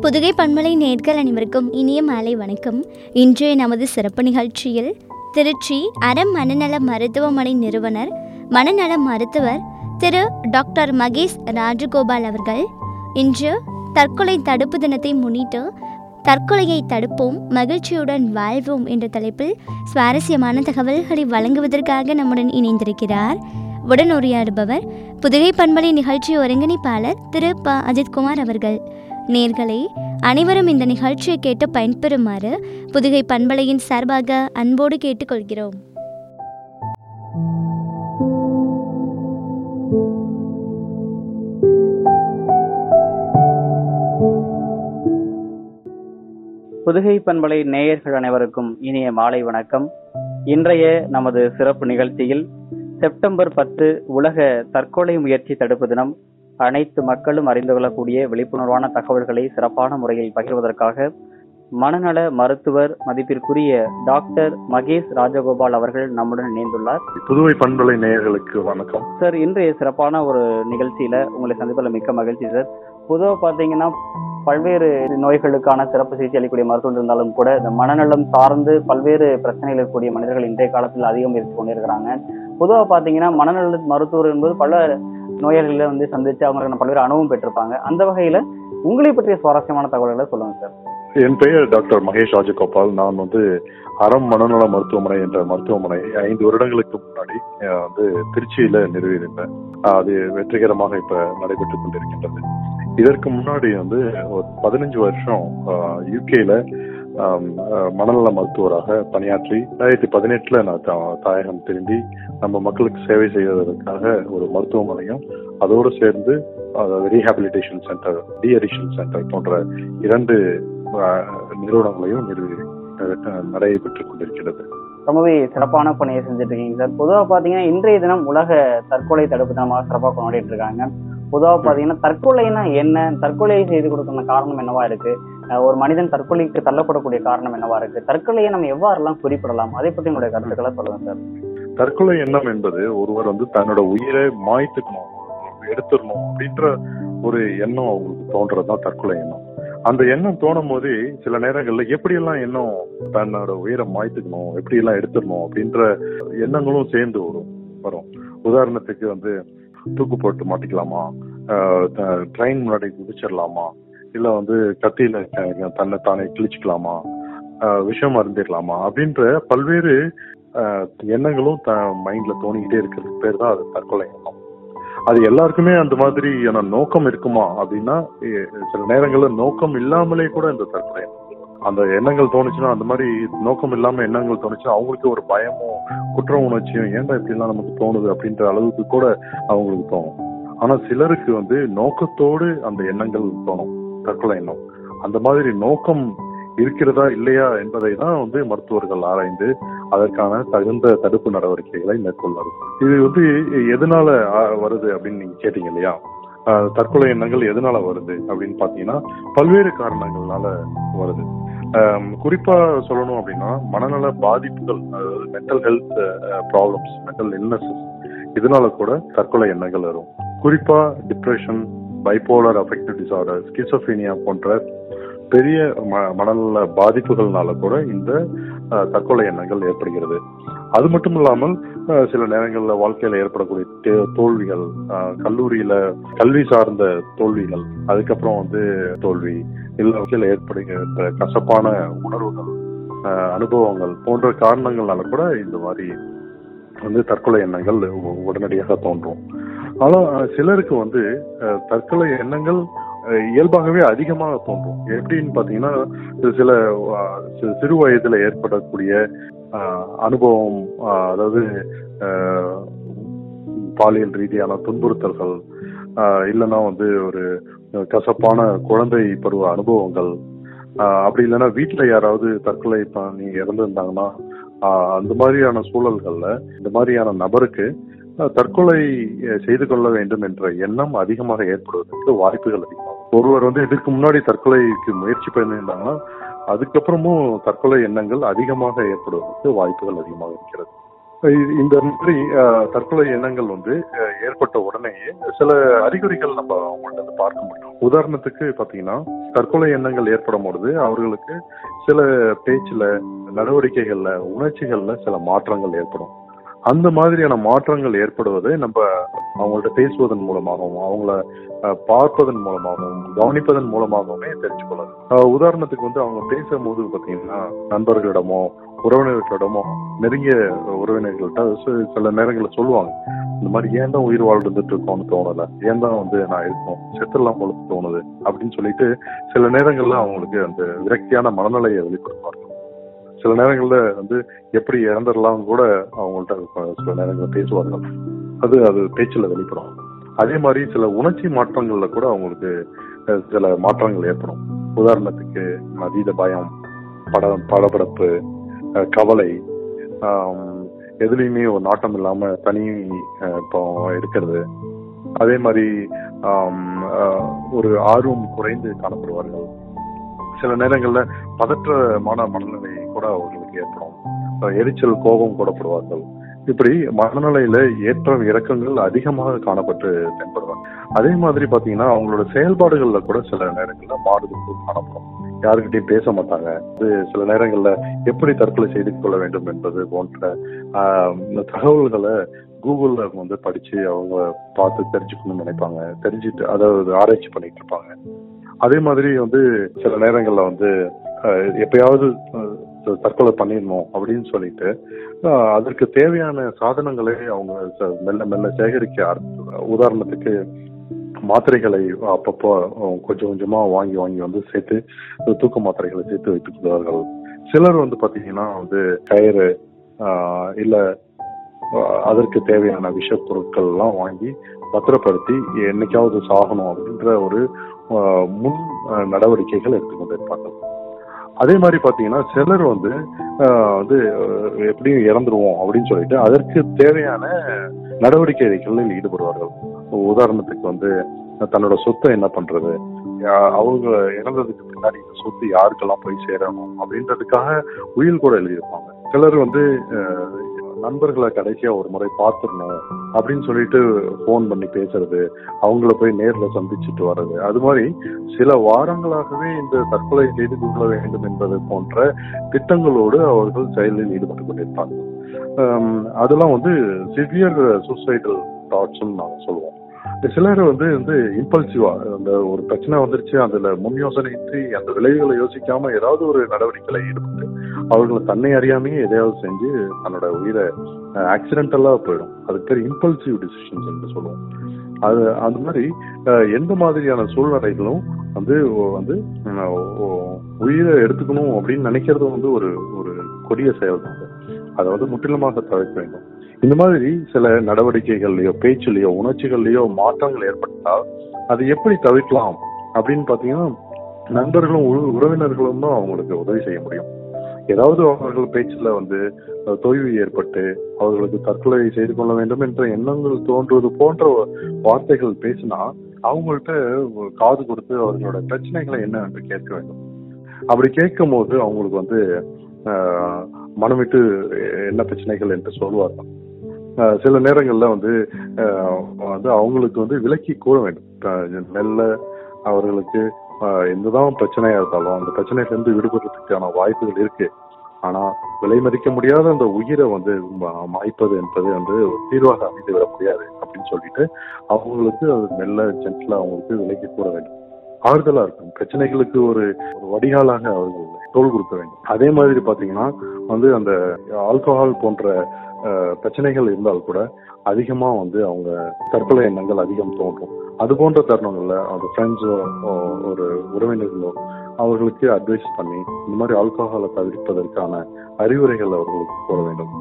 புதுகை பண்பலை நேர்கள் அனைவருக்கும் இனிய மாலை வணக்கம் இன்றைய நமது சிறப்பு நிகழ்ச்சியில் திருச்சி அறம் மனநல மருத்துவமனை நிறுவனர் மனநல மருத்துவர் திரு டாக்டர் மகேஷ் ராஜகோபால் அவர்கள் இன்று தற்கொலை தடுப்பு தினத்தை முன்னிட்டு தற்கொலையை தடுப்போம் மகிழ்ச்சியுடன் வாழ்வோம் என்ற தலைப்பில் சுவாரஸ்யமான தகவல்களை வழங்குவதற்காக நம்முடன் இணைந்திருக்கிறார் உடன் உரையாடுபவர் புதுகை பண்பலை நிகழ்ச்சி ஒருங்கிணைப்பாளர் திரு ப அஜித்குமார் அவர்கள் நேர்களே அனைவரும் இந்த நிகழ்ச்சியை கேட்டு பயன்பெறுமாறு புதுகை பண்பலையின் சார்பாக அன்போடு கேட்டுக்கொள்கிறோம் புதுகை பண்பலை நேயர்கள் அனைவருக்கும் இனிய மாலை வணக்கம் இன்றைய நமது சிறப்பு நிகழ்ச்சியில் செப்டம்பர் பத்து உலக தற்கொலை முயற்சி தடுப்பு தினம் அனைத்து மக்களும் அறிந்து கொள்ளக்கூடிய விழிப்புணர்வான தகவல்களை சிறப்பான முறையில் பகிர்வதற்காக மனநல மருத்துவர் மதிப்பிற்குரிய டாக்டர் மகேஷ் ராஜகோபால் அவர்கள் நம்முடன் இணைந்துள்ளார் புதுவை பண்பலை நேயர்களுக்கு வணக்கம் சார் இன்றைய சிறப்பான ஒரு நிகழ்ச்சியில உங்களை சந்திப்பதில் மிக்க மகிழ்ச்சி சார் பொதுவாக பார்த்தீங்கன்னா பல்வேறு நோய்களுக்கான சிறப்பு சிகிச்சை அளிக்கக்கூடிய மருத்துவம் இருந்தாலும் கூட இந்த மனநலம் சார்ந்து பல்வேறு பிரச்சனைகள் இருக்கக்கூடிய மனிதர்கள் இன்றைய காலத்தில் அதிகம் இருந்து கொண்டிருக்கிறாங்க பொதுவாக பார்த்தீங்கன்னா மனநல மருத்துவர் என்பது பல நோயாளிகளை வந்து சந்திச்சு அவங்களுக்கு பல்வேறு அனுபவம் பெற்றிருப்பாங்க அந்த வகையில உங்களை பற்றிய சுவாரஸ்யமான தகவல்களை சொல்லுங்க சார் என் பெயர் டாக்டர் மகேஷ் ராஜகோபால் நான் வந்து அறம் மனநல மருத்துவமனை என்ற மருத்துவமனை ஐந்து வருடங்களுக்கு முன்னாடி அஹ், வந்து திருச்சியில நிறுவியிருந்தேன் அஹ், அது வெற்றிகரமாக இப்ப நடைபெற்றுக் கொண்டிருக்கின்றது இதற்கு முன்னாடி வந்து ஒரு பதினஞ்சு வருஷம் யூகேல மனநல மருத்துவராக பணியாற்றி ரெண்டாயிரத்தி பதினெட்டுல நான் தா- தாயகம் திரும்பி நம்ம மக்களுக்கு சேவை செய்வதற்காக ஒரு மருத்துவமனையும் அதோடு சேர்ந்து rehabilitation centre deaddiction centre போன்ற இரண்டு அஹ், நிறுவனங்களையும் நிறுவி அஹ், நடைபெற்றுக் கொண்டிருக்கிறது ரொம்பவே சிறப்பான பணியை செஞ்சுட்டு இருக்கீங்க சார் பொதுவாக பார்த்தீங்கன்னா இன்றைய தினம் உலக தற்கொலை தடுப்பு தினமாக சிறப்பாக கொண்டாடிட்டு இருக்காங்க பொதுவாக பார்த்தீங்கன்னா தற்கொலைனா என்ன தற்கொலை செய்து கொடுக்கிற காரணம் என்னவா இருக்கு அஹ் ஒரு மனிதன் தற்கொலைக்கு தள்ளப்படக்கூடிய காரணம் என்னவா இருக்கு தற்கொலையை நம்ம எவ்வாறெல்லாம் குறிப்பிடலாம் அதை பற்றி உங்களுடைய கருத்துக்களை சொல்லுங்க சார் தற்கொலை எண்ணம் என்பது ஒருவர் வந்து தன்னோட உயிரை மாய்த்துக்கணும் எடுத்துடணும் அப்படின்ற ஒரு எண்ணம் அவங்களுக்கு தோன்றதுதான் தற்கொலை எண்ணம் அந்த எண்ணம் தோணும் போது சில நேரங்கள்ல எப்படியெல்லாம் எண்ணம் தன்னோட உயிரை மாய்த்துக்கணும் எப்படியெல்லாம் எடுத்துடணும் அப்படின்ற எண்ணங்களும் சேர்ந்து வரும் வரும் உதாரணத்துக்கு வந்து தூக்கு போட்டு மாட்டிக்கலாமா ட்ரெயின் முன்னாடி குதிச்சிடலாமா இல்ல வந்து கத்தியில த- தன்னை தானே கிழிச்சுக்கலாமா ஆஹ் விஷம் அருந்திடலாமா அப்படின்ற பல்வேறு ஆஹ் எண்ணங்களும் த மைண்ட்ல தோணிக்கிட்டே இருக்கிறதுக்கு பேர் தான் அது தற்கொலை எண்ணம் அது எல்லாருக்குமே அந்த மாதிரியான நோக்கம் இருக்குமா அப்படின்னா எ- சில நேரங்கள்ல நோக்கம் இல்லாமலே கூட இந்த தற்கொலை எண்ணம் வரும். அந்த எண்ணங்கள் தோணுச்சுன்னா அந்த மாதிரி நோக்கம் இல்லாம எண்ணங்கள் தோணுச்சுன்னா அவங்களுக்கு ஒரு பயமும் குற்ற உணர்ச்சியும் ஏன்டா இப்படி எல்லாம் நமக்கு தோணுது அப்படின்ற அளவுக்கு கூட அவங்களுக்கு தோணும் ஆனா சிலருக்கு வந்து நோக்கத்தோடு அந்த எண்ணங்கள் தோணும் தற்கொலை எண்ணம் அந்த மாதிரி நோக்கம் இருக்கிறதா இல்லையா என்பதை தான் வந்து மருத்துவர்கள் ஆராய்ந்து அதற்கான தகுந்த தடுப்பு நடவடிக்கைகளை மேற்கொள்வார்கள் இது வந்து எதனால ஆ, வருது அப்படின்னு நீங்க கேட்டீங்க இல்லையா ஆ, தற்கொலை எண்ணங்கள் எதனால வருது அப்படின்னு பாத்தீங்கன்னா பல்வேறு காரணங்களால வருது ஆம், குறிப்பா சொல்லணும் அப்படின்னா மனநல பாதிப்புகள் அதாவது mental health problems mental illnesses இதனால கூட தற்கொலை எண்ணங்கள் வரும் குறிப்பா depression bipolar affective disorder schizophrenia போன்ற பெரிய ம- மனநல பாதிப்புகள்னால கூட இந்த அஹ், தற்கொலை எண்ணங்கள் ஏற்படுகிறது அது மட்டும் இல்லாமல் அஹ், சில நேரங்கள்ல வாழ்க்கையில ஏற்படக்கூடிய தே- தோல்விகள் அஹ், கல்லூரியில கல்வி சார்ந்த தோல்விகள் அதுக்கப்புறம் வந்து தோல்வி இல்ல வாழ்க்கையில ஏற்படுகின்ற கசப்பான உணர்வுகள் அஹ், அனுபவங்கள் போன்ற காரணங்கள்னால கூட இந்த மாதிரி வந்து தற்கொலை எண்ணங்கள் உ- உடனடியாக தோன்றும் ஆனா அஹ், சிலருக்கு வந்து அஹ், தற்கொலை எண்ணங்கள் அஹ், இயல்பாகவே அதிகமாக தோன்றும் எப்படின்னு பாத்தீங்கன்னா இது சில அஹ், சி- சிறு வயதுல ஏற்படக்கூடிய அஹ், அனுபவம் அஹ், அதாவது அஹ், பாலியல் ரீதியான துன்புறுத்தல்கள் அஹ், இல்லைன்னா வந்து ஒரு கசப்பான குழந்தை பருவ அனுபவங்கள் அஹ், அப்படி இல்லைன்னா வீட்டுல யாராவது தற்கொலை பண்ணி இறந்திருந்தாங்கன்னா அஹ், அந்த மாதிரியான சூழல்கள்ல இந்த மாதிரியான நபருக்கு அஹ், தற்கொலை அஹ், செய்து கொள்ள வேண்டும் என்ற எண்ணம் அதிகமாக ஏற்படுவதற்கு வாய்ப்புகள் அதிகமாகும் ஒருவர் வந்து இதுக்கு முன்னாடி தற்கொலைக்கு முயற்சி பண்ணியிருந்தாங்கன்னா அதுக்கப்புறமும் தற்கொலை எண்ணங்கள் அதிகமாக ஏற்படுவதற்கு வாய்ப்புகள் அதிகமாக இருக்கிறது இ- இந்த மாதிரி அஹ், தற்கொலை எண்ணங்கள் வந்து அஹ், ஏற்பட்ட உடனேயே சில அறிகுறிகள் நம்ம அவங்கள்ட்ட வந்து பார்க்க முடியும் உதாரணத்துக்கு பாத்தீங்கன்னா தற்கொலை எண்ணங்கள் ஏற்படும் பொழுது அவர்களுக்கு சில பேச்சுல நடவடிக்கைகள்ல உணர்ச்சிகள்ல சில மாற்றங்கள் ஏற்படும் அந்த மாதிரியான மாற்றங்கள் ஏற்படுவதை நம்ம அவங்கள்ட்ட பேசுவதன் மூலமாகவும் அவங்கள அஹ், பார்ப்பதன் மூலமாகவும் கவனிப்பதன் மூலமாகவுமே தெரிஞ்சுக்கொள்ளலாம் அஹ், உதாரணத்துக்கு வந்து அவங்க பேசும்போது பாத்தீங்கன்னா நண்பர்களிடமோ உறவினர்களிடமோ நெருங்கிய உறவினர்கள்ட்ட சி- சில நேரங்களில் சொல்லுவாங்க இந்த மாதிரி ஏன் தான் உயிர் வாழ்ந்துட்டு இருக்கோம்னு தோணல ஏன் தான் வந்து நான் இருக்கணும் செத்துடலாம் போல தோணுது அப்படின்னு சொல்லிட்டு சில நேரங்கள்ல அவங்களுக்கு அந்த விரக்தியான மனநிலையை வெளிப்படுத்துவார்கள் சில நேரங்கள்ல வந்து எப்படி இறந்துடலாம் கூட அவங்கள்ட்ட அஹ், சில நேரங்களில் பேசுவார்கள் அது அது பேச்சுல வெளிப்படும் அதே மாதிரி சில உணர்ச்சி மாற்றங்கள்ல கூட அவங்களுக்கு அஹ், சில மாற்றங்கள் ஏற்படும் உதாரணத்துக்கு அதீத பயம் பட படபடப்பு அஹ், கவலை ஆம், எதுலையுமே ஒரு நாட்டம் இல்லாம தனி அஹ், இப்போ இருக்கிறது அதே மாதிரி ஆம், அஹ், ஒரு ஆர்வம் குறைந்து காணப்படுவார்கள் சில நேரங்கள்ல பதற்றமான மனநிலை கூட அவர்களுக்கு ஏற்படும் அஹ், எரிச்சல் கோபம் கூடப்படுவார்கள் இப்படி மனநிலையில ஏற்ற இறக்கங்கள் அதிகமாக காணப்பட்டு தென்படுவாங்க அதே மாதிரி பாத்தீங்கன்னா அவங்களோட செயல்பாடுகள்ல கூட சில நேரங்கள்ல மாறுதல் காணப்படும் யாருக்கிட்டையும் பேச மாட்டாங்க அது சில நேரங்கள்ல எப்படி தற்கொலை செய்து கொள்ள வேண்டும் என்பது போன்ற ஆஹ், இந்த தகவல்களை கூகுள்ல வந்து படிச்சு அவங்க பார்த்து தெரிஞ்சுக்கணும்னு நினைப்பாங்க தெரிஞ்சுட்டு அதாவது ஆராய்ச்சி பண்ணிட்டு இருப்பாங்க அதே மாதிரி வந்து சில நேரங்கள்ல வந்து ஆஹ், எப்பயாவது ஆஹ், தற்கொலை பண்ணிடணும் அப்படின்னு சொல்லிட்டு ஆஹ், அதற்கு தேவையான சாதனங்களை அவங்க ச- மெல்ல மெல்ல சேகரிக்க ஆரம்பிச்சு உதாரணத்துக்கு மாத்திரைகளை அப்பப்போ அஹ், கொஞ்சம் கொஞ்சமா வாங்கி வாங்கி வந்து சேர்த்து தூக்க மாத்திரைகளை சேர்த்து வைத்துக் கொள்வார்கள் சிலர் வந்து பாத்தீங்கன்னா வந்து கயிறு ஆஹ், இல்ல ஆஹ், அதற்கு தேவையான விஷ பொருட்கள் எல்லாம் வாங்கி பத்திரப்படுத்தி என்னைக்காவது சாகணும் அப்படின்ற ஒரு ஆஹ், முன் ஆஹ், நடவடிக்கைகள் எடுத்துக்கொண்டு இருப்பார்கள் அதே மாதிரி பாத்தீங்கன்னா சிலர் வந்து ஆஹ், வந்து ஆஹ், எப்படியும் இறந்துருவோம் அப்படின்னு சொல்லிட்டு அதற்கு தேவையான நடவடிக்கைகளில் ஈடுபடுவார்கள் உதாரணத்துக்கு வந்து தன்னோட சொத்தை என்ன பண்றது யா- அவங்க இறந்ததுக்கு பின்னாடி இந்த சொத்து யாருக்கெல்லாம் போய் சேரணும் அப்படின்றதுக்காக உயில் கூட எழுதியிருப்பாங்க சிலர் வந்து அஹ், நண்பர்களை கடைசியா ஒரு முறை பார்த்துடணும் அப்படின்னு சொல்லிட்டு ஃபோன் பண்ணி பேசுறது அவங்கள போய் நேர்ல சந்திச்சுட்டு வர்றது அது மாதிரி சில வாரங்களாகவே இந்த தற்கொலை செய்து கொள்ள வேண்டும் என்பது போன்ற திட்டங்களோடு அவர்கள் செயலில் ஈடுபட்டு கொண்டிருப்பாங்க ஹம், அதெல்லாம் வந்து சிவியர் சூசைடல் தாட்ஸ்னு நாங்க சொல்லுவோம் சிலர் வந்து வந்து இம்பல்சிவா அந்த ஒரு பிரச்சனை வந்துருச்சு அதுல முன் யோசனையின்றி அந்த விளைவுகளை யோசிக்காம ஏதாவது ஒரு நடவடிக்கையில ஈடுபட்டு அவர்கள் தன்னை அறியாமையே எதையாவது செஞ்சு தன்னோட உயிரை ஆக்சிடென்டலா போயிடும் அதுக்கு பேர் இம்பல்சிவ் டிசிஷன்ஸ் என்று சொல்லுவோம் அது அந்த மாதிரி அஹ், எந்த மாதிரியான சூழ்நிலைகளும் வந்து ஒ- வந்து அஹ், ஒ- உயிரை எடுத்துக்கணும் அப்படின்னு நினைக்கிறது வந்து ஒரு ஒரு கொடிய செயல் தான் அது. அதை வந்து முற்றிலுமாக தவிர்க்க வேண்டும் இந்த மாதிரி சில நடவடிக்கைகள்லயோ பேச்சுலயோ உணர்ச்சிகள்லயோ மாற்றங்கள் ஏற்பட்டால் அதை எப்படி தவிர்க்கலாம் அப்படின்னு பாத்தீங்கன்னா நண்பர்களும் உற- உறவினர்களும் தான் அவங்களுக்கு உதவி செய்ய முடியும் ஏதாவது அவர்கள் பேச்சுல வந்து அஹ், தொய்வு ஏற்பட்டு அவர்களுக்கு தற்கொலை செய்து கொள்ள வேண்டும் என்ற எண்ணங்கள் தோன்றுவது போன்ற வார்த்தைகள் பேசினா அவங்கள்ட்ட ஒரு காது கொடுத்து அவர்களோட பிரச்சனைகளை என்ன என்று கேட்க வேண்டும் அப்படி கேட்கும் போது அவங்களுக்கு வந்து ஆஹ், மனம் விட்டு என்ன பிரச்சனைகள் என்று சொல்லுவார்கள் ஆஹ், சில நேரங்கள்ல வந்து ஆஹ், வந்து அவங்களுக்கு வந்து விலக்கி கூற வேண்டும் ஆஹ், மெல்ல அவர்களுக்கு ஆஹ், எந்ததான் பிரச்சனையா இருந்தாலும் அந்த பிரச்சனையில இருந்து விடுபடுறதுக்கான வாய்ப்புகள் இருக்கு ஆனா விலை மதிக்க முடியாத அந்த உயிரை வந்து ம- மாய்ப்பது என்பது வந்து ஒரு தீர்வாக அமைந்து விட முடியாது அப்படின்னு சொல்லிட்டு அவங்களுக்கு அது மெல்ல ஜென்ட்ல அவங்களுக்கு விலைக்கு கூற வேண்டும் ஆறுதலா இருக்கும் பிரச்சனைகளுக்கு ஒரு ஒரு வடிகாலாக அவர்கள் தோல் கொடுக்க வேண்டும் அதே மாதிரி பாத்தீங்கன்னா வந்து அந்த ஆல்கஹால் போன்ற அஹ், பிரச்சனைகள் இருந்தால் கூட அதிகமா வந்து அவங்க தற்கொலை எண்ணங்கள் அதிகம் தோன்றும் அது போன்ற தருணங்கள்ல அந்த ஃப்ரெண்ட்ஸோ ஒரு உறவினர்களோ அவர்களுக்கு அட்வைஸ் பண்ணி இந்த மாதிரி ஆல்கஹாலை தவிர்ப்பதற்கான அறிவுரைகள் அவர்களுக்கு கூற வேண்டும்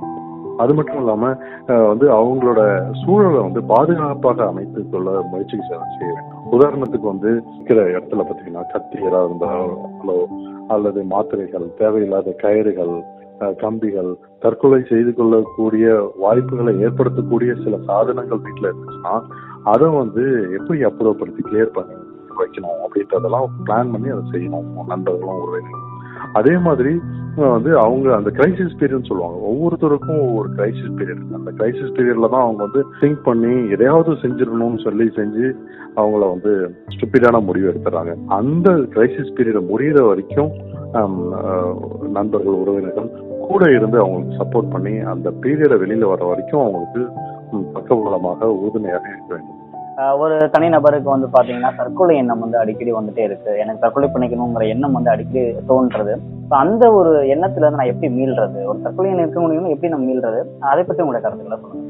அது மட்டும் இல்லாம அஹ், வந்து அவங்களோட சூழலை வந்து பாதுகாப்பாக அமைத்துக் கொள்ள முயற்சி செய்ய செய்ய வேண்டும் உதாரணத்துக்கு வந்து இருக்கிற இடத்துல பாத்தீங்கன்னா கத்தி ஏதாவது இருந்தாலோ அல்லது மாத்திரைகள் தேவையில்லாத கயிறுகள் அஹ், கம்பிகள் தற்கொலை செய்து கொள்ளக்கூடிய வாய்ப்புகளை ஏற்படுத்தக்கூடிய சில சாதனங்கள் வீட்டுல இருந்துச்சுன்னா அதை வந்து எப்படி அப்புறப்படுத்தி கிளியர் பண்ணி வைக்கணும் அப்படின்றதெல்லாம் பிளான் பண்ணி அதை செய்யணும் நண்பர்களும் உறவினர்களும் அதே மாதிரி அஹ், வந்து அவங்க அந்த கிரைசிஸ் பீரியட்னு சொல்லுவாங்க ஒவ்வொருத்தருக்கும் ஒவ்வொரு கிரைசிஸ் பீரியட் இருக்கு அந்த கிரைசிஸ் பீரியட்ல தான் அவங்க வந்து திங்க் பண்ணி எதையாவது செஞ்சிடணும்னு சொல்லி செஞ்சு அவங்கள வந்து ஸ்டூப்பிடான முடிவு எடுத்துறாங்க அந்த கிரைசிஸ் பீரியட் முடியிற வரைக்கும் ஹம், அஹ், நண்பர்கள் உறவினர்கள் கூட இருந்து அவங்களுக்கு சப்போர்ட் பண்ணி அந்த பீரியடை வெளியில வர வரைக்கும் அவங்களுக்கு ம், பக்கபலமாக உறுதுணையாக இருக்க வேண்டும் ஆஹ் ஒரு தனிநபருக்கு வந்து பாத்தீங்கன்னா தற்கொலை எண்ணம் வந்து அடிக்கடி வந்துட்டே இருக்கு எனக்கு தற்கொலை பண்ணிக்கணுங்கிற எண்ணம் வந்து அடிக்கடி தோன்றது So அந்த ஒரு எண்ணத்துல இருந்து நான் எப்படி மீள்றது ஒரு தற்கொலை எண்ணம் இருக்க முடியும்னு எப்படி நம்ம மீள்றது அதை பத்தி உங்களுடைய கருத்துக்களை சொல்லுங்க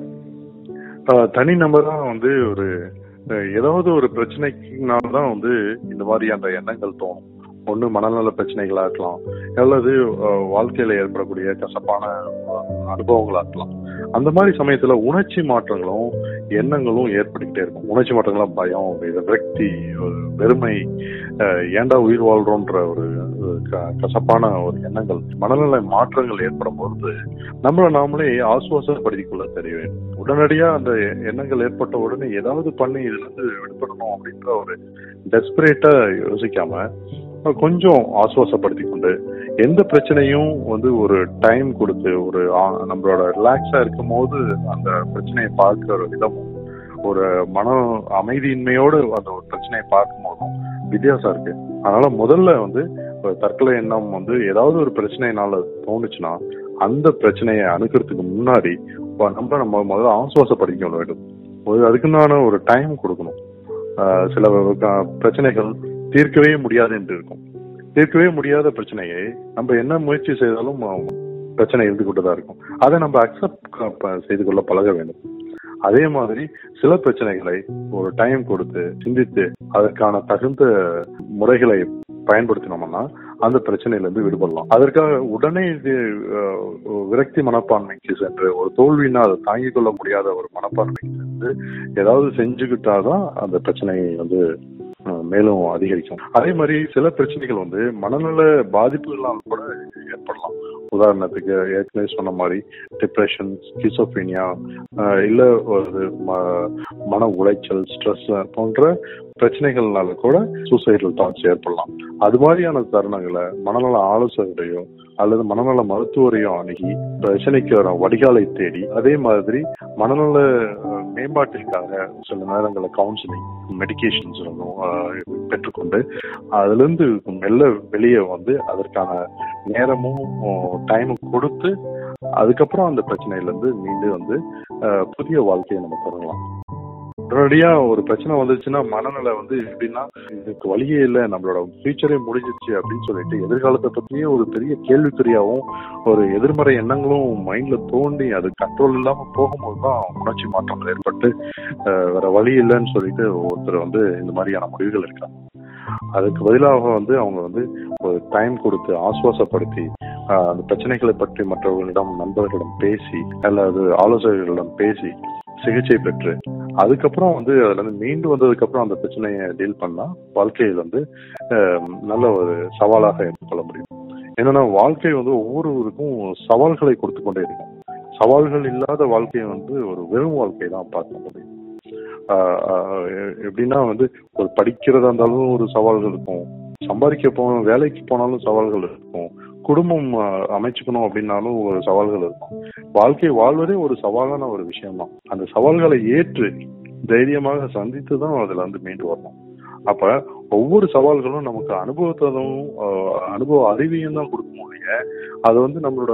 ஆஹ் தனி நபரா வந்து ஒரு அஹ், ஏதாவது ஒரு பிரச்சனைக்குனால தான் வந்து இந்த மாதிரி அந்த எண்ணங்கள் தோணும் ஒண்ணு மனநல பிரச்சனைகளா இருக்கலாம் அல்லது அஹ், வாழ்க்கையில ஏற்படக்கூடிய கசப்பான அஹ், அனுபவங்களா இருக்கலாம் அந்த மாதிரி சமயத்துல உணர்ச்சி மாற்றங்களும் எண்ணங்களும் ஏற்பட்டுக்கிட்டே இருக்கும் உணர்ச்சி மாற்றங்களா பயம் விரக்தி ஒரு வெறுமை அஹ், ஏன்டா உயிர் வாழ்றோன்ற ஒரு ஒரு க- கசப்பான ஒரு எண்ணங்கள் மனநல மாற்றங்கள் ஏற்படும் பொழுது நம்மள நாமளே ஆசுவாசப்படுத்திக் கொள்ள தெரிய வேண்டும் உடனடியா அந்த எண்ணங்கள் ஏற்பட்ட உடனே ஏதாவது பண்ணி இதுல இருந்து விடுபடணும் அப்படின்ற ஒரு டெஸ்பரேட்டா யோசிக்காம கொஞ்சம் ஆசுவாசப்படுத்தி கொண்டு எந்த பிரச்சனையும் வந்து ஒரு டைம் கொடுத்து ஒரு ஆ- நம்மளோட ரிலாக்ஸா இருக்கும் போது அந்த பிரச்சனையை பார்க்கிற ஒரு விதமும் ஒரு மன அமைதியின்மையோடு அந்த ஒரு பிரச்சனையை பார்க்கும் போதும் வித்தியாசம் இருக்கு அதனால முதல்ல வந்து ஒரு தற்கொலை எண்ணம் வந்து ஏதாவது ஒரு பிரச்சனைனால தோணுச்சுன்னா அந்த பிரச்சனையை அணுகிறதுக்கு முன்னாடி இப்ப நம்ம நம்ம முதல்ல ஆசுவாசப்படுத்திக்க வேண்டும் ஒரு அதுக்குண்டான ஒரு டைம் கொடுக்கணும் ஆஹ் சில க- பிரச்சனைகள் தீர்க்கவே முடியாது என்று இருக்கும் தீர்க்கவே முடியாத பிரச்சனையை நம்ம என்ன முயற்சி செய்தாலும் அஹ், பிரச்சனை இருந்து கொண்டுதான் இருக்கும் அதை நம்ம அக்செப்ட் செய்து கொள்ள பழக வேண்டும் அதே மாதிரி சில பிரச்சனைகளை ஒரு டைம் கொடுத்து சிந்தித்து அதற்கான தகுந்த முறைகளை பயன்படுத்தினோம்னா அந்த பிரச்சனையில இருந்து விடுபடலாம் அதற்காக உடனே இது அஹ், விரக்தி மனப்பான்மைக்கு சென்று ஒரு தோல்வினா அதை தாங்கிக் கொள்ள முடியாத ஒரு மனப்பான்மைக்கு சென்று ஏதாவது செஞ்சுக்கிட்டாதான் அந்த பிரச்சனையை வந்து அஹ், மேலும் அதிகரிக்கும் அதே மாதிரி சில பிரச்சனைகள் வந்து மனநல பாதிப்புகளால் கூட ஏற்படலாம் உதாரணத்துக்கு ஏற்கனவே சொன்ன மாதிரி டிப்ரெஷன் ஸ்கிசோபீனியா இல்ல ஒரு ம- மன உளைச்சல் ஸ்ட்ரெஸ் போன்ற பிரச்சனைகள்னால கூட சூசைடல் தாட்ஸ் ஏற்படலாம் அது மாதிரியான தருணங்களை மனநல ஆலோசகரையோ அல்லது மனநல மருத்துவரையோ அணுகி பிரச்சனைக்கு வர வடிகாலை தேடி அதே மாதிரி மனநல அஹ், மேம்பாட்டிற்காக சில நேரங்களில் கவுன்சிலிங் மெடிகேஷன்ஸ் பெற்றுக்கொண்டு அதுல இருந்து மெல்ல வெளியே வந்து அதற்கான நேரமும் டைமும் கொடுத்து அதுக்கப்புறம் அந்த பிரச்சனையில இருந்து மீண்டு வந்து அஹ், புதிய வாழ்க்கையை நம்ம தொடங்கலாம் உடனடியா ஒரு பிரச்சனை வந்துச்சுன்னா மனநல வந்து எப்படின்னா இதுக்கு வழியே இல்லை நம்மளோட ஃபியூச்சரே முடிஞ்சிருச்சு அப்படின்னு சொல்லிட்டு எதிர்காலத்தை பத்தியே ஒரு பெரிய கேள்விக்குறியாவும் ஒரு எதிர்மறை எண்ணங்களும் மைண்ட்ல தோண்டி அது கண்ட்ரோல் இல்லாம போகும்போது தான் உணர்ச்சி மாற்றங்கள் ஏற்பட்டு அஹ், வேற வழி இல்லைன்னு சொல்லிட்டு ஒருத்தர் வந்து இந்த மாதிரியான முடிவுகள் எடுக்கிறாங்க அதுக்கு பதிலாக வந்து அவங்க வந்து ஒரு டைம் கொடுத்து ஆசுவாசப்படுத்தி ஆஹ், அந்த பிரச்சனைகளை பற்றி மற்றவர்களிடம் நண்பர்களிடம் பேசி அல்லது ஆலோசகர்களிடம் பேசி சிகிச்சை பெற்று அதுக்கப்புறம் வந்து அதுல இருந்து மீண்டு வந்ததுக்கு அப்புறம் அந்த பிரச்சனையை டீல் பண்ணா வாழ்க்கையில் வந்து ஆஹ், நல்ல ஒரு சவாலாக எடுத்துக்கொள்ள முடியும் என்னன்னா வாழ்க்கை வந்து ஒவ்வொருவருக்கும் சவால்களை கொடுத்து கொண்டே இருக்கும் சவால்கள் இல்லாத வாழ்க்கையை வந்து ஒரு வெறும் வாழ்க்கை தான் பார்க்க முடியும் ஆஹ் ஆஹ் எ- எப்படின்னா வந்து ஒரு படிக்கிறதா இருந்தாலும் ஒரு சவால்கள் இருக்கும் சம்பாதிக்க போன வேலைக்கு போனாலும் சவால்கள் இருக்கும் குடும்பம் ஆஹ், அமைச்சுக்கணும் அப்படின்னாலும் ஒரு சவால்கள் இருக்கும் வாழ்க்கை வாழ்வதே ஒரு சவாலான ஒரு விஷயம் தான் அந்த சவால்களை ஏற்று தைரியமாக சந்தித்து தான் அதுல வந்து மீண்டு வரணும் அப்ப ஒவ்வொரு சவால்களும் நமக்கு அனுபவத்தையும் ஆஹ், அனுபவ அறிவையும் தான் கொடுக்கும் ஒழிய அது வந்து நம்மளோட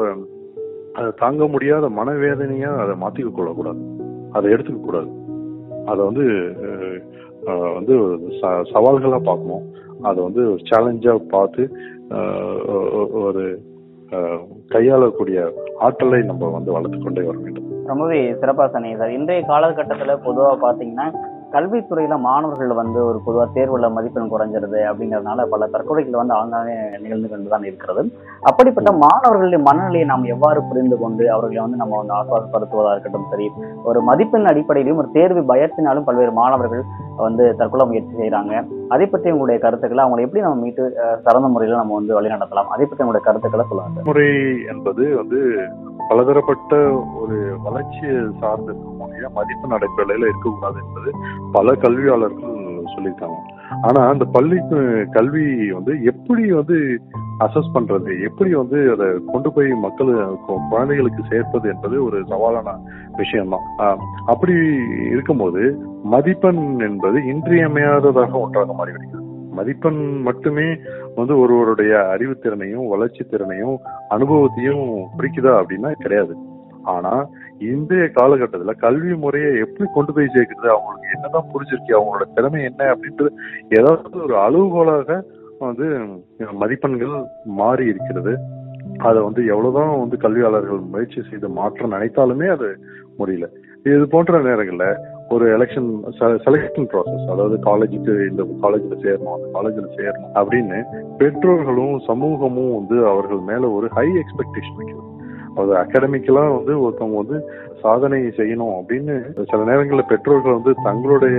அதை தாங்க முடியாத மனவேதனையா அதை மாத்திக்க கொள்ளக்கூடாது அதை எடுத்துக்க கூடாது அதை வந்து அஹ், அஹ், வந்து ஒரு ச- சவால்களா பார்க்கணும் அதை வந்து ஒரு சேலஞ்சா பார்த்து அஹ், ஒ- ஒரு அஹ், கையாளக்கூடிய ஆற்றலை நம்ம வந்து வளர்த்து கொண்டே வர வேண்டும் ரொம்பவே சிறப்பா சொன்னீங்க சார் இன்றைய காலகட்டத்துல பொதுவா பாத்தீங்கன்னா கல்வித்துறையில மாணவர்கள் வந்து ஒரு பொதுவா தேர்வுல மதிப்பெண் குறைஞ்சிருது அப்படிங்கறதுனால பல தற்கொலைகள் வந்து ஆங்காங்கே நிகழ்ந்து கொண்டுதான் இருக்கிறது அப்படிப்பட்ட மாணவர்களுடைய மனநிலையை நாம் எவ்வாறு புரிந்து கொண்டு அவர்களை வந்து நம்ம வந்து ஆசுவாசப்படுத்துவதா இருக்கட்டும் சரி ஒரு மதிப்பெண் அடிப்படையிலும் ஒரு தேர்வு பயத்தினாலும் பல்வேறு மாணவர்கள் வந்து தற்கொலை முயற்சி செய்யறாங்க அதை பற்றி உங்களுடைய கருத்துக்களை அவங்களை எப்படி நம்ம மீட்டு அஹ், சிறந்த முறையில நம்ம வந்து வழிநடத்தலாம் அதை பற்றி உங்களுடைய கருத்துக்களை சொல்லுங்க சார் முறை என்பது வந்து பலதரப்பட்ட ஒரு வளர்ச்சியை சார்ந்து இருக்கக்கூடிய மதிப்பெண் அடிப்படையில இருக்கக்கூடாது என்பது பல கல்வியாளர்கள் சொல்லியிருக்காங்க ஆனா அந்த பள்ளி அஹ், கல்வி வந்து எப்படி வந்து அசஸ் பண்றது எப்படி வந்து அதை கொண்டு போய் மக்கள் கு- குழந்தைகளுக்கு சேர்ப்பது என்பது ஒரு சவாலான விஷயம்தான் ஆஹ், அப்படி இருக்கும்போது மதிப்பெண் என்பது இன்றியமையாததாக ஒன்றாக மாறிவிடுகிறது மதிப்பெண் மட்டுமே வந்து ஒருவருடைய அறிவுத்திறனையும் வளர்ச்சி திறனையும் அனுபவத்தையும் குறிக்குதா அப்படின்னா கிடையாது ஆனா இன்றைய காலகட்டத்துல கல்வி முறையை எப்படி கொண்டு போய் சேர்க்கிறது அவங்களுக்கு என்னதான் புரிஞ்சிருக்கு அவங்களோட திறமை என்ன அப்படின்றது ஏதாவது ஒரு அளவுகோலாக வந்து மதிப்பெண்கள் மாறி இருக்கிறது அதை வந்து எவ்வளவுதான் வந்து கல்வியாளர்கள் முயற்சி செய்து மாற்ற நினைத்தாலுமே அது முடியல இது போன்ற நேரங்கள்ல ஒரு எலெக்ஷன் செலெக்ஷன் ப்ராசஸ் அதாவது காலேஜுக்கு இந்த காலேஜ்ல சேரணும் அந்த காலேஜ்ல சேரணும் அப்படின்னு பெற்றோர்களும் சமூகமும் வந்து அவர்கள் மேல ஒரு ஹை எக்ஸ்பெக்டேஷன் வைக்கிறது அது அகாடமிக்கலா வந்து ஒருத்தவங்க வந்து சாதனை செய்யணும் அப்படின்னு சில நேரங்களில் பெற்றோர்கள் வந்து தங்களுடைய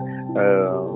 அஹ்,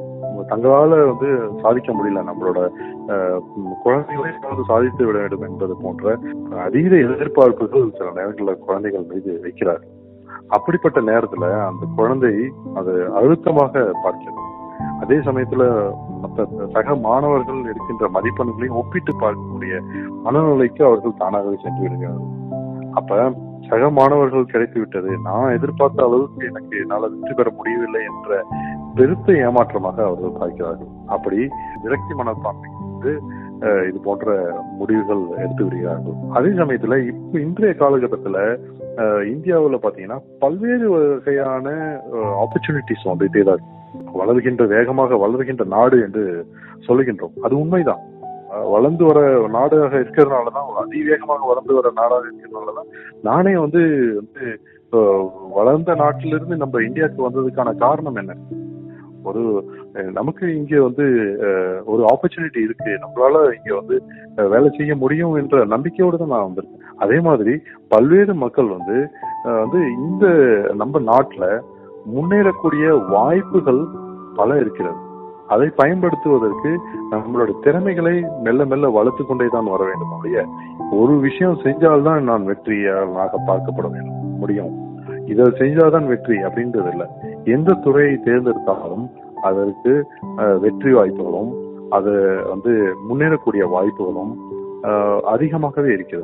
தங்களால வந்து சாதிக்க முடியல நம்மளோட அஹ், குழந்தைகளை வந்து சாதித்து விட வேண்டும் என்பது போன்ற அதீத எதிர்பார்ப்புகள் சில நேரங்களில் குழந்தைகள் மீது வைக்கிறார் அப்படிப்பட்ட நேரத்துல அந்த குழந்தை அது அழுத்தமாக பார்க்கிறது அதே சமயத்துல மற்ற சக மாணவர்கள் எடுக்கின்ற மதிப்பெண்களையும் ஒப்பிட்டு பார்க்கக்கூடிய மனநிலைக்கு அவர்கள் தானாகவே சென்று விடுகிறார்கள் அப்ப சக மாணவர்கள் கிடைத்து விட்டது நான் எதிர்பார்த்த அளவுக்கு எனக்கு என்னால் வெற்றி பெற முடியவில்லை என்ற பெருத்த ஏமாற்றமாக அவர்கள் பார்க்கிறார்கள் அப்படி விரக்தி மனப்பான்மை வந்து அஹ், இது போன்ற முடிவுகள் எடுத்து விடுகிறார்கள் அதே சமயத்துல இப்ப இன்றைய காலகட்டத்துல அஹ், இந்தியாவுல பாத்தீங்கன்னா பல்வேறு வகையான ஆப்பர்ச்சுனிட்டிஸ் வந்துட்டே தான் இருக்கு. வளர்கின்ற வேகமாக வளர்கின்ற நாடு என்று சொல்லுகின்றோம் அது உண்மைதான் அஹ், வளர்ந்து வர நாடாக இருக்கிறதுனாலதான் அதிவேகமாக வளர்ந்து வர நாடாக இருக்கிறதுனாலதான் நானே வந்து வந்து அஹ், வளர்ந்த நாட்டிலிருந்து நம்ம இந்தியாவுக்கு வந்ததுக்கான காரணம் என்ன ஒரு அஹ், நமக்கு இங்க வந்து அஹ், ஒரு ஆப்பர்ச்சுனிட்டி இருக்கு நம்மளால இங்க வந்து அஹ், வேலை செய்ய முடியும் என்ற நம்பிக்கையோடு தான் நான் வந்திருக்கேன் அதே மாதிரி பல்வேறு மக்கள் வந்து அஹ், வந்து இந்த நம்ம நாட்டுல முன்னேறக்கூடிய வாய்ப்புகள் பல இருக்கிறது அதை பயன்படுத்துவதற்கு நம்மளோட திறமைகளை மெல்ல மெல்ல வளர்த்து கொண்டே தான் வர வேண்டும் ஒழிய ஒரு விஷயம் செஞ்சால்தான் நான் வெற்றியாக பார்க்கப்பட வேண்டும் முடியும் இதை செஞ்சாதான் வெற்றி அப்படின்றது இல்ல எந்த துறையை தேர்ந்தெடுத்தாலும் அதற்கு அஹ், வெற்றி வாய்ப்புகளும் அது வந்து முன்னேறக்கூடிய வாய்ப்புகளும் அஹ், அதிகமாகவே இருக்கிறது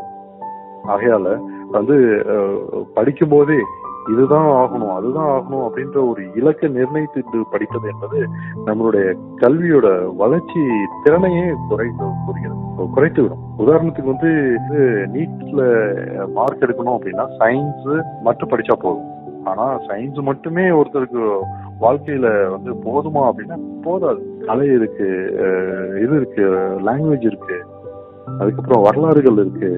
ஆகையால வந்து அஹ், படிக்கும் போதே இதுதான் ஆகணும் அதுதான் ஆகணும் அப்படின்ற ஒரு இலக்கை நிர்ணயித்து படிப்பது என்பது நம்மளுடைய கல்வியோட வளர்ச்சி திறனையே குறைத்து கூறுகிறது குறைத்து விடும் உதாரணத்துக்கு வந்து இது நீட்ல மார்க் எடுக்கணும் அப்படின்னா சயின்ஸ் மட்டும் படிச்சா போதும் ஆனா சயின்ஸ் மட்டுமே ஒருத்தருக்கு வாழ்க்கையில வந்து போதுமா அப்படின்னா போதாது கலை இருக்கு அஹ் இது இருக்கு லாங்குவேஜ் இருக்கு அதுக்கப்புறம் வரலாறுகள் இருக்கு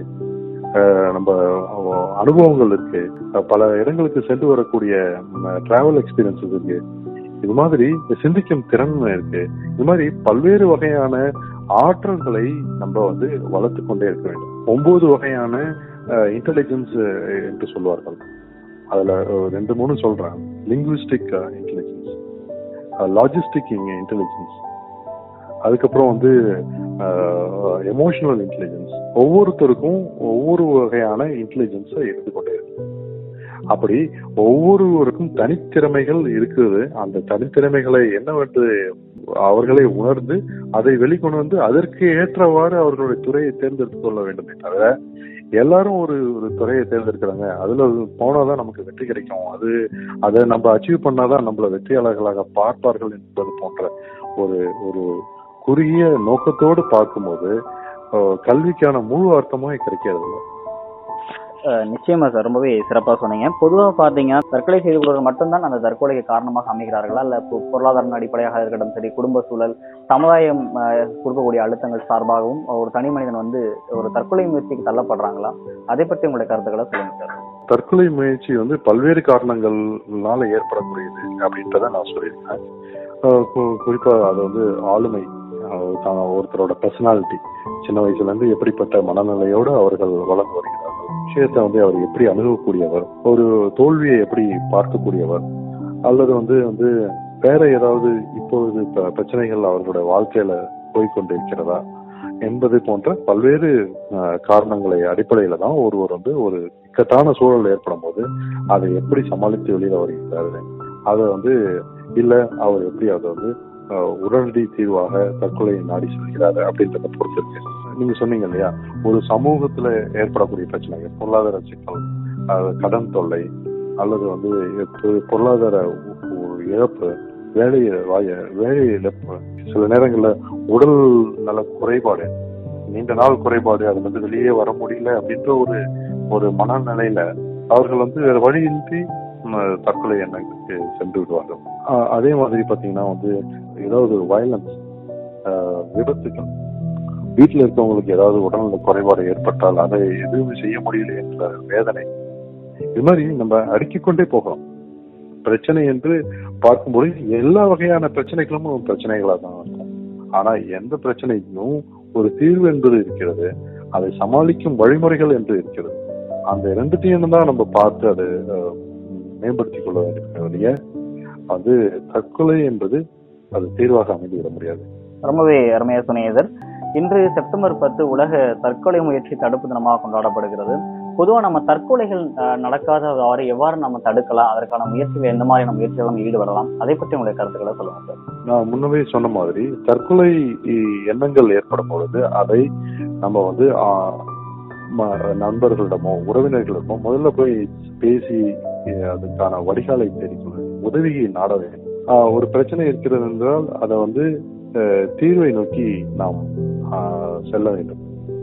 அஹ் நம்ம அனுபவங்கள் இருக்கு அஹ் பல இடங்களுக்கு சென்று வரக்கூடிய டிராவல் எக்ஸ்பீரியன்சஸ் இருக்கு இது மாதிரி சிந்திக்கும் திறன் இருக்கு இது மாதிரி பல்வேறு வகையான ஆற்றல்களை நம்ம வந்து வளர்த்து கொண்டே இருக்க வேண்டும் ஒன்பது வகையான இன்டெலிஜென்ஸ் என்று சொல்வார்கள் அதுல அஹ், ரெண்டு மூணு சொல்றேன் லிங்குவிஸ்டிக் இன்டெலிஜென்ஸ் லாஜிஸ்டிக் இன்டெலிஜென்ஸ் அதுக்கப்புறம் வந்து எமோஷனல் இன்டெலிஜென்ஸ் ஒவ்வொருத்தருக்கும் ஒவ்வொரு வகையான இன்டெலிஜென்ஸை எடுத்துக்கொண்டே இருக்கு அப்படி ஒவ்வொருவருக்கும் தனித்திறமைகள் இருக்குது அந்த தனித்திறமைகளை என்னவென்று அவர்களை உணர்ந்து அதை வெளிக்கொண்டு வந்து அதற்கு ஏற்றவாறு அவர்களுடைய துறையை தேர்ந்தெடுத்துக் கொள்ள வேண்டுமே தவிர எல்லாரும் ஒரு ஒரு துறையை தேர்ந்தெடுக்கிறாங்க அதுல போனாதான் நமக்கு வெற்றி கிடைக்கும் அது அதை நம்ம அச்சீவ் பண்ணாதான் நம்மள வெற்றியாளர்களாக பார்ப்பார்கள் என்பது போன்ற ஒரு ஒரு குறுகிய நோக்கத்தோடு பார்க்கும்போது அஹ், கல்விக்கான முழு அர்த்தமும் கிடைக்கிறது இல்ல. அஹ் நிச்சயமா சார் ரொம்பவே சிறப்பா சொன்னீங்க பொதுவா பாத்தீங்கன்னா தற்கொலை செய்து கொள்வது மட்டும்தான் அந்த தற்கொலைக்கு காரணமாக அமைகிறார்களா இல்ல பொ- பொருளாதார அடிப்படையாக இருக்கட்டும் சரி குடும்ப சூழல் சமுதாயம் அஹ், கொடுக்கக்கூடிய அழுத்தங்கள் சார்பாகவும் ஒரு தனி மனிதன் வந்து ஒரு தற்கொலை முயற்சிக்கு தள்ளப்படுறாங்களா அதை பற்றி உங்களுடைய கருத்துக்களை சொல்லுங்க சார் தற்கொலை முயற்சி வந்து பல்வேறு காரணங்கள்னால ஏற்படக்கூடியது அப்படின்றத நான் சொல்லியிருக்கேன் அஹ் கு- குறிப்பா அது வந்து ஆளுமை அஹ் தான் ஒருத்தரோட பர்சனாலிட்டி சின்ன வயசுல இருந்து எப்படிப்பட்ட மனநிலையோடு அவர்கள் வளர்ந்து வருகிறார்கள் விஷயத்தை வந்து அவர் எப்படி அணுகக்கூடியவர் ஒரு தோல்வியை எப்படி பார்க்கக்கூடியவர் அல்லது வந்து வந்து வேற ஏதாவது இப்பொழுது ப- பிரச்சனைகள் அவர்களுடைய வாழ்க்கையில போய்கொண்டிருக்கிறதா என்பது போன்ற பல்வேறு அஹ், காரணங்களை அடிப்படையில தான் ஒருவர் வந்து ஒரு இக்கட்டான சூழல் ஏற்படும் போது அதை எப்படி சமாளித்து வெளியில வருகிறாரு அதை வந்து இல்ல அவர் எப்படி அதை வந்து அஹ், உடனடி தீர்வாக தற்கொலையை நாடி செல்கிறாரு அப்படின்றத பொறுத்து இருக்கு நீங்க சொன்னீங்க இல்லையா ஒரு சமூகத்துல ஏற்படக்கூடிய பிரச்சனைகள் பொருளாதார சிக்கல் அஹ், கடன் தொல்லை அல்லது வந்து பொ- பொருளாதார உ- உ- இழப்பு வேலை வாய- வேலை இழப்பு சில நேரங்கள்ல உடல் நல குறைபாடு நீண்ட நாள் குறைபாடு அதுல இருந்து வெளியே வர முடியல அப்படின்ற ஒரு ஒரு மனநிலையில அவர்கள் வந்து வேற வழியின்றி ம், தற்கொலை எண்ணங்களுக்கு சென்று விடுவார்கள் ஆஹ் அதே மாதிரி பாத்தீங்கன்னா வந்து ஏதாவது வயலன்ஸ் விபத்துகள் வீட்டுல இருக்கவங்களுக்கு ஏதாவது உடல்நல குறைபாடு ஏற்பட்டால் அதை எதுவும் செய்ய முடியல என்ற வேதனை இது மாதிரி நம்ம அடுக்கிக் கொண்டே போகலாம் பிரச்சனை என்று பார்க்கும்போது எல்லா வகையான பிரச்சனைகளும் பிரச்சனைகளா தான் இருக்கும் ஆனா எந்த பிரச்சனைக்கும் ஒரு தீர்வு என்பது இருக்கிறது அதை சமாளிக்கும் வழிமுறைகள் என்று இருக்கிறது அந்த ரெண்டுத்தையும் தான் நம்ம பார்த்து அதை அஹ், மேம்படுத்திக் கொள்ள வேண்டும் ஒழிய வந்து தற்கொலை என்பது அது தீர்வாக அமைந்து விட முடியாது ரொம்பவே அருமையா சொன்னீங்க சார் இன்று செப்டம்பர் பத்து உலக தற்கொலை முயற்சி தடுப்பு தினமாக கொண்டாடப்படுகிறது பொதுவா நம்ம தற்கொலைகள் அஹ், நடக்காதவாறு எவ்வாறு நம்ம தடுக்கலாம் அதற்கான முயற்சிகள் எந்த மாதிரியான முயற்சிகள் நம்ம ஈடுபடலாம் அதை பற்றி உங்களுடைய கருத்துக்களை சொல்லுங்க சார் நான் முன்னவே சொன்ன மாதிரி தற்கொலை எண்ணங்கள் ஏற்படும் பொழுது அதை நம்ம வந்து ஆஹ், ம- நண்பர்களிடமோ உறவினர்களிடமோ முதல்ல போய் பேசி அஹ், அதுக்கான வடிகாலை தேடிக்கொள்ள உதவியை நாட வேண்டும் ஆஹ், ஒரு பிரச்சனை இருக்கிறது என்றால் அதை வந்து அஹ், தீர்வை நோக்கி நாம் ஆஹ், செல்ல வேண்டும்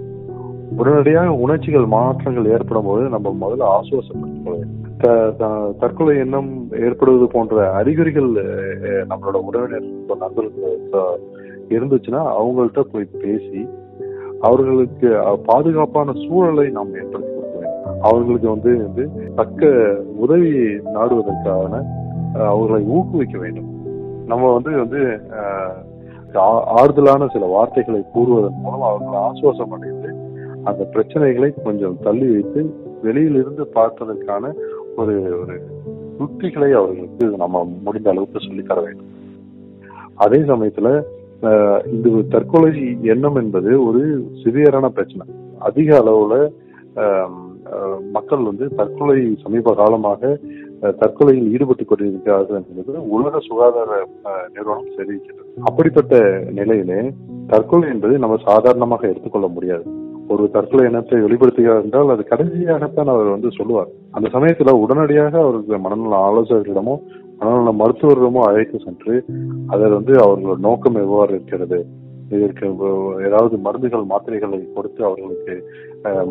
உடனடியாக உணர்ச்சிகள் மாற்றங்கள் ஏற்படும் போது நம்ம முதல்ல ஆசுவாசப்படுத்திக் கொள்ள வேண்டும் த- த- தற்கொலை எண்ணம் ஏற்படுவது போன்ற அறிகுறிகள் அஹ், நம்மளோட உறவினர் இப்ப நண்பர்கள் அஹ், இருந்துச்சுன்னா அவங்கள்ட்ட போய் பேசி அவர்களுக்கு அஹ், பாதுகாப்பான சூழலை நாம் ஏற்படுத்தி கொடுக்க வேண்டும் அவர்களுக்கு வந்து வந்து தக்க உதவியை நாடுவதற்கான அஹ், அவர்களை ஊக்குவிக்க வேண்டும் நம்ம வந்து வந்து அஹ், ஆ- ஆறுதலான சில வார்த்தைகளை கூறுவதன் மூலம் அவர்களை ஆசுவாசம் அடைந்து அந்த பிரச்சனைகளை கொஞ்சம் தள்ளி வைத்து வெளியிலிருந்து பார்ப்பதற்கான ஒரு ஒரு யுக்திகளை அவர்களுக்கு நம்ம முடிந்த அளவுக்கு சொல்லித் தர வேண்டும் அதே சமயத்துல அஹ், இந்த ஒரு தற்கொலை எண்ணம் என்பது ஒரு சிவியரான பிரச்சனை அதிக அளவுல அஹ், அஹ், மக்கள் வந்து தற்கொலை சமீப காலமாக அஹ், தற்கொலையில் ஈடுபட்டுக் கொண்டிருக்கிறார்கள் என்பது உலக சுகாதார அஹ், நிறுவனம் தெரிவிக்கிறது அப்படிப்பட்ட நிலையிலே தற்கொலை என்பது நம்ம சாதாரணமாக எடுத்துக்கொள்ள முடியாது ஒரு தற்கொலை எண்ணத்தை வெளிப்படுத்துகிறார் என்றால் அது கடைசியாகத்தான் அவர் வந்து சொல்லுவார் அந்த சமயத்துல உடனடியாக அவருக்கு மனநல ஆலோசகர்களிடமோ மனநல மருத்துவரிடமோ அழைத்து சென்று அதில் வந்து அவர்களோட நோக்கம் எவ்வாறு இருக்கிறது இதற்கு வ- ஏதாவது மருந்துகள் மாத்திரைகளை கொடுத்து அவர்களுக்கு அஹ்,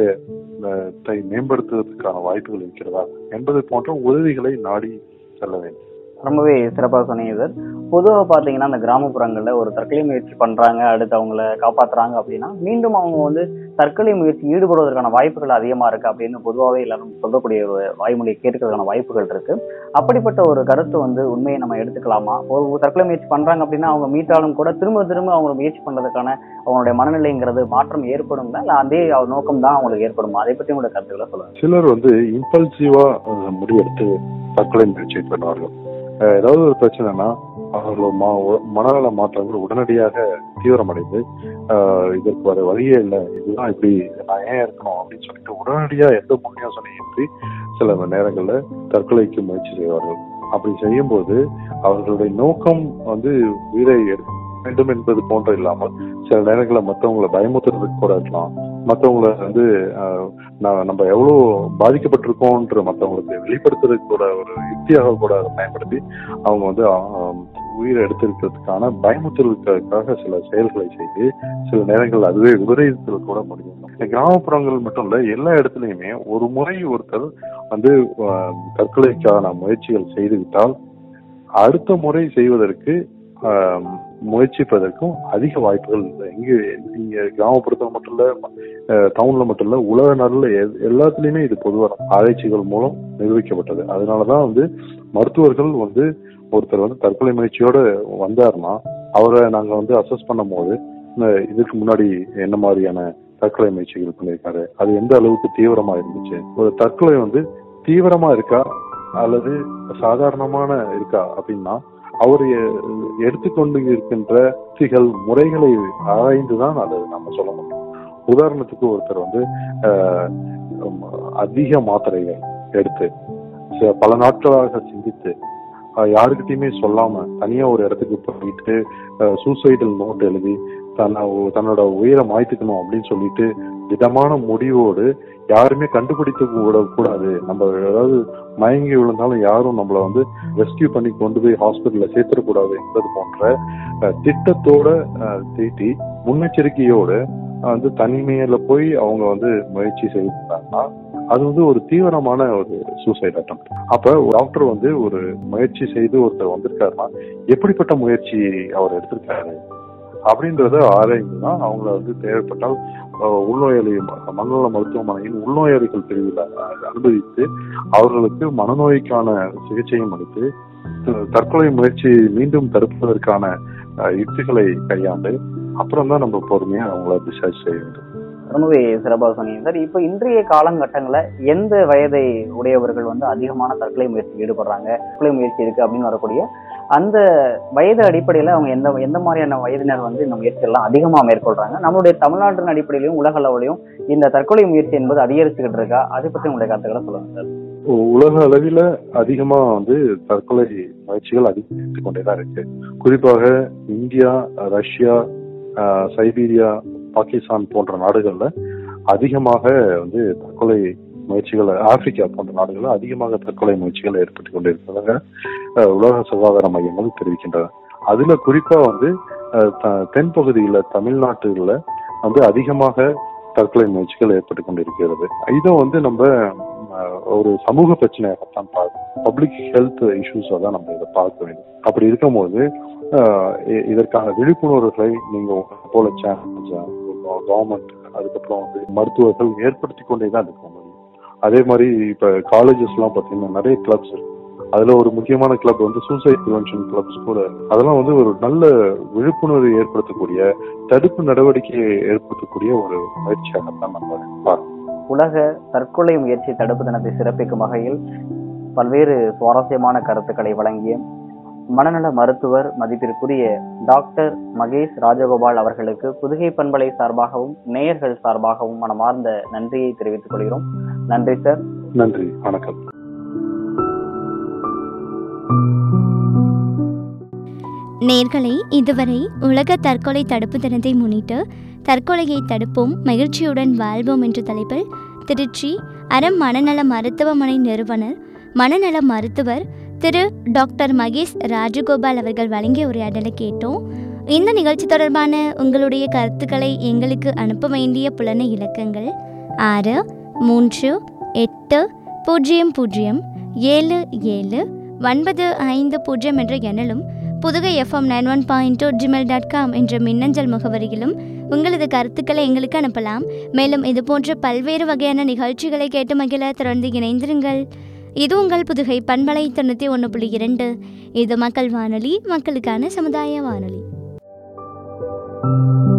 மனநலத்தை மேம்படுத்துவதற்கான வாய்ப்புகள் இருக்கிறதா என்பது போன்ற உதவிகளை நாடி செல்ல வேண்டும் ரொம்பவே சிறப்பாக சொன்னீங்க சார் பொதுவாக பார்த்தீங்கன்னா அந்த கிராமப்புறங்கள்ல ஒரு தற்கொலை முயற்சி பண்றாங்க அடுத்து அவங்கள காப்பாத்துறாங்க அப்படின்னா மீண்டும் அவங்க வந்து தற்கொலை முயற்சி ஈடுபடுவதற்கான வாய்ப்புகள் அதிகமா இருக்கு அப்படின்னு பொதுவாகவே எல்லாரும் சொல்லக்கூடிய ஒரு வாய்மொழியை கேட்கறதுக்கான வாய்ப்புகள் இருக்கு அப்படிப்பட்ட ஒரு கருத்து வந்து உண்மையை நம்ம எடுத்துக்கலாமா ஒரு தற்கொலை முயற்சி பண்றாங்க அப்படின்னா அவங்க மீட்டாலும் கூட திரும்ப திரும்ப அவங்க முயற்சி பண்றதுக்கான அவங்களுடைய மனநிலைங்கிறது மாற்றம் ஏற்படுங்களா இல்ல அதே நோக்கம் தான் அவங்களுக்கு ஏற்படுமா அதை பற்றி உங்களுடைய கருத்துக்களை சொல்லுங்க சிலர் வந்து இம்பல்சிவா அஹ், முடிவெடுத்து தற்கொலை முயற்சி பண்ணுவார்கள் அஹ், ஏதாவது ஒரு பிரச்சனைனா அவர்கள் ம- மனநல மாற்றங்கள் உடனடியாக தீவிரமடைந்து அஹ், இதற்கு வர வழியே இல்லை இதுதான் இப்படி நான் ஏன் இருக்கணும் அப்படின்னு சொல்லிட்டு உடனடியா எந்த முன் யோசனையின்றி சில நேரங்கள்ல தற்கொலைக்கு முயற்சி செய்வார்கள் அப்படி செய்யும்போது அவர்களுடைய நோக்கம் வந்து உயிரை எடுக்க வேண்டும் என்பது போன்ற இல்லாமல் சில நேரங்களில் மற்றவங்களை பயமுத்துறதுக்கு கூட இருக்கலாம் மற்றவங்களை வந்து அஹ், ந- நம்ம எவ்வளவு பாதிக்கப்பட்டிருக்கோன்ற மற்றவங்களுக்கு வெளிப்படுத்துறதுக்கு கூட ஒரு யுக்தியாக கூட அதை பயன்படுத்தி அவங்க வந்து ஆஹ், உயிரை எடுத்திருக்கிறதுக்கான பயமுறுத்தலுக்காக சில செயல்களை செய்து சில நேரங்கள் அதுவே விபரீதத்தில் கூட முடியும் இந்த கிராமப்புறங்கள் மட்டும் இல்ல எல்லா இடத்துலயுமே ஒரு முறை ஒருத்தர் வந்து ஆஹ், தற்கொலைக்கான முயற்சிகள் செய்துவிட்டால் அடுத்த முறை செய்வதற்கு ஆஹ், முயற்சிப்பதற்கும் அதிக வாய்ப்புகள் இல்லை. இங்க இங்க கிராமப்புறத்தில் மட்டும் இல்ல டவுன்ல மட்டும் இல்ல உலக நாடுல எ- எல்லாத்துலயுமே இது பொதுவான ஆராய்ச்சிகள் மூலம் நிரூபிக்கப்பட்டது அதனாலதான் வந்து மருத்துவர்கள் வந்து ஒருத்தர் வந்து தற்கொலை முயற்சியோட வந்தாருன்னா அவரை நாங்க வந்து அசஸ் பண்ணும் போது இந்த இதுக்கு முன்னாடி என்ன மாதிரியான தற்கொலை முயற்சிகள் பண்ணியிருக்காரு அது எந்த அளவுக்கு தீவிரமா இருந்துச்சு ஒரு தற்கொலை வந்து தீவிரமா இருக்கா அல்லது சாதாரணமான இருக்கா அப்படின்னா அவர் எ- எடுத்துக்கொண்டு இருக்கின்ற யுக்திகள் முறைகளை ஆராய்ந்துதான் அதை நம்ம சொல்ல முடியும் உதாரணத்துக்கு ஒருத்தர் வந்து ஆஹ், உம், அதிக மாத்திரைகள் எடுத்து சில பல நாட்களாக சிந்தித்து அஹ், யாருக்கிட்டயுமே சொல்லாம தனியா ஒரு இடத்துக்கு போயிட்டு சூசைடல் நோட் எழுதி தன்னை தன்னோட உயிரை மாய்த்துக்கணும் அப்படின்னு சொல்லிட்டு திடமான முடிவோடு யாருமே கண்டுபிடித்து கூட கூடாது நம்ம ஏதாவது மயங்கி விழுந்தாலும் யாரும் நம்மள வந்து ரெஸ்கியூ பண்ணி கொண்டு போய் ஹாஸ்பிட்டல்ல சேர்த்துடக்கூடாது என்பது போன்ற அஹ், திட்டத்தோட அஹ், தீட்டி முன்னெச்சரிக்கையோடு வந்து தனிமையில போய் அவங்க வந்து முயற்சி செய்திருந்தாங்கன்னா அது வந்து ஒரு தீவிரமான ஒரு சூசைட் அட்டம் அப்ப ஒரு டாக்டர் வந்து ஒரு முயற்சி செய்து ஒருத்தர் வந்திருக்காருன்னா எப்படிப்பட்ட முயற்சி அவர் எடுத்திருக்காரு அப்படின்றத ஆராய்ந்து தான் அவங்கள வந்து தேவைப்பட்டால் அஹ், உள்நோயாளி ம- மனநல மருத்துவமனையின் உள்நோயாளிகள் பிரிவில் அஹ், அனுமதித்து அவர்களுக்கு மனநோய்க்கான சிகிச்சையும் அளித்து த- தற்கொலை முயற்சி மீண்டும் தடுப்பதற்கான அஹ், யுக்திகளை கையாண்டு அப்புறம் தான் நம்ம பொறுமையா அவங்கள டிஸ்சார்ஜ் செய்ய வேண்டும் ரொம்பவே சிறப்பாக சொன்னீங்க சார் இப்போ இன்றைய காலகட்டங்கள்ல எந்த வயதை உடையவர்கள் வந்து அதிகமான தற்கொலை முயற்சி ஈடுபடுறாங்க தற்கொலை முயற்சி இருக்கு அப்படின்னு வரக்கூடிய அந்த வயது அடிப்படையில அவங்க எந்த எந்த மாதிரியான வயதினர் வந்து இந்த முயற்சியெல்லாம் அதிகமா மேற்கொள்றாங்க நம்மளுடைய தமிழ்நாட்டின் அடிப்படையிலும் உலக அளவிலையும் இந்த தற்கொலை முயற்சி என்பது அதிகரிச்சுக்கிட்டு இருக்கா அதை பத்தி உங்களுடைய கருத்துக்களை சொல்லுங்க சார் உ- உலக அளவில அதிகமா வந்து தற்கொலை முயற்சிகள் அதிகரித்து கொண்டேதான் இருக்கு குறிப்பாக India Russia ah, Siberia Pakistan போன்ற நாடுகள்ல அதிகமாக வந்து தற்கொலை முயற்சிகள் ஆப்பிரிக்கா போன்ற நாடுகள்ல அதிகமாக தற்கொலை முயற்சிகள் ஏற்பட்டு கொண்டிருப்பதாக ஆஹ், உலக சுகாதார மையங்கள் தெரிவிக்கின்றன அதுல குறிப்பா வந்து ஆஹ், த- தென் பகுதியில தமிழ்நாட்டுல வந்து அதிகமாக தற்கொலை முயற்சிகள் ஏற்பட்டு கொண்டிருக்கிறது இதை வந்து நம்ம ஆஹ், ஒரு சமூக பிரச்சனையாகத்தான் பார்க்கணும் பப்ளிக் ஹெல்த் இஷ்யூஸா தான் நம்ம இதை பார்க்க வேண்டும் அப்படி இருக்கும்போது ஆஹ், இ- இதற்கான விழிப்புணர்வுகளை நீங்க உங்களை போல சேனல்ஸ் கவர்மெண்ட் அதுக்கப்புறம் வந்து மருத்துவர்கள் ஏற்படுத்தி கொண்டே தான் இருக்க முடியும் அதே மாதிரி இப்ப காலேஜஸ் எல்லாம் பாத்தீங்கன்னா நிறைய கிளப்ஸ் இருக்கு அதுல ஒரு முக்கியமான கிளப் வந்து சூசைட் ப்ரிவென்ஷன் கிளப்ஸ் கூட அதெல்லாம் வந்து ஒரு நல்ல விழிப்புணர்வு ஏற்படுத்தக்கூடிய தடுப்பு நடவடிக்கையை ஏற்படுத்தக்கூடிய ஒரு முயற்சியாகத்தான் நம்ம பார்க்கணும் உலக தற்கொலை முயற்சி தடுப்பு தினத்தை சிறப்பிக்கும் வகையில் பல்வேறு சுவாரஸ்யமான கருத்துக்களை வழங்கிய மனநல மருத்துவர் மதிப்பிற்குரிய டாக்டர் மகேஷ் ராஜகோபால் அவர்களுக்கு புதுகை பண்பலை சார்பாகவும் நேயர்கள் சார்பாகவும் மனமார்ந்த நன்றியை தெரிவித்துக் கொள்கிறோம் நன்றி சார் நன்றி வணக்கம் நேர்களை இதுவரை உலக தற்கொலை தடுப்பு தினத்தை முன்னிட்டு தற்கொலையை தடுப்போம் மகிழ்ச்சியுடன் வாழ்வோம் என்ற தலைப்பில் திருச்சி அறம் மனநல மருத்துவமனை நிறுவனர் மனநல மருத்துவர் திரு டாக்டர் மகேஷ் ராஜகோபால் அவர்கள் வழங்கிய உரையாடலை கேட்டோம் இந்த நிகழ்ச்சி தொடர்பான உங்களுடைய கருத்துக்களை எங்களுக்கு அனுப்ப வேண்டிய புலன இலக்கங்கள் ஆறு மூன்று எட்டு பூஜ்ஜியம் பூஜ்ஜியம் ஏழு ஏழு ஒன்பது ஐந்து பூஜ்ஜியம் என்ற எண்ணிலும் Pudukai FM nine one point two Gmail dot com என்ற மின்னஞ்சல் முகவரியிலும் உங்களது கருத்துக்களை எங்களுக்கு அனுப்பலாம் மேலும் இது போன்ற பல்வேறு வகையான நிகழ்ச்சிகளை கேட்டு மகிழ தொடர்ந்து இணைந்திருங்கள் இது உங்கள் புதுகை பண்பலை தொண்ணூற்றி ஒன்று புள்ளி இரண்டு இது மக்கள் வானொலி மக்களுக்கான சமுதாய வானொலி